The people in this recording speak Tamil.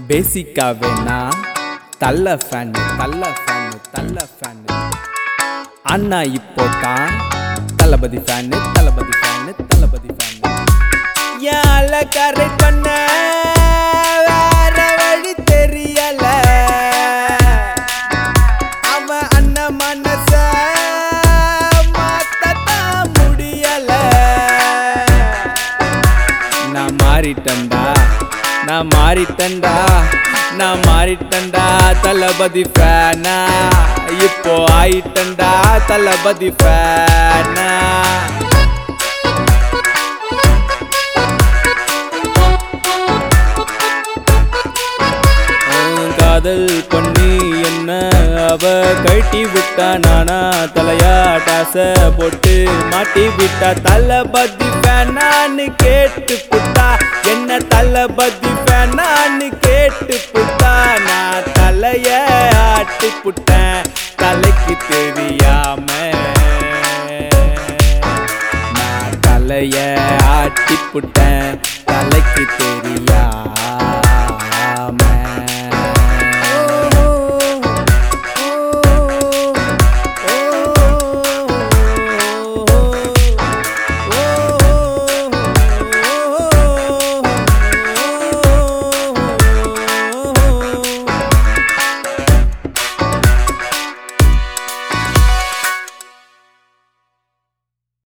பேசிக்காவே நான் தள்ள ஃபேனு தள்ள ஃபேனு தள்ள ஃபேனு அண்ணா இப்போ தான் Thalapathy fan Thalapathy fan Thalapathy fan யால கரை பண்ண வேற வழி தெரியல அவன் அண்ணன் மனச மாத்தத்தான் முடியல நான் மாறிட்டேன்டா நான் மாறிட்டேன்டா நான் மாறிட்டேன்டா தளபதி ஃபேனா இப்போ ஆயிட்டேன்டா தளபதி ஃபேனா காதல் பண்ணி என்ன அவ கட்டி விட்டா நானா தலையா டாச போட்டு மாட்டி விட்டா தளபதி ஃபேனான்னு கேட்டு புட்டா என்ன தளபதி ஃபேனான்னு கேட்டு புட்டா நான் தலைய ஆட்டி புட்டேன் தலைக்கு தெரியாம நான் தலைய ஆட்டி புட்டேன்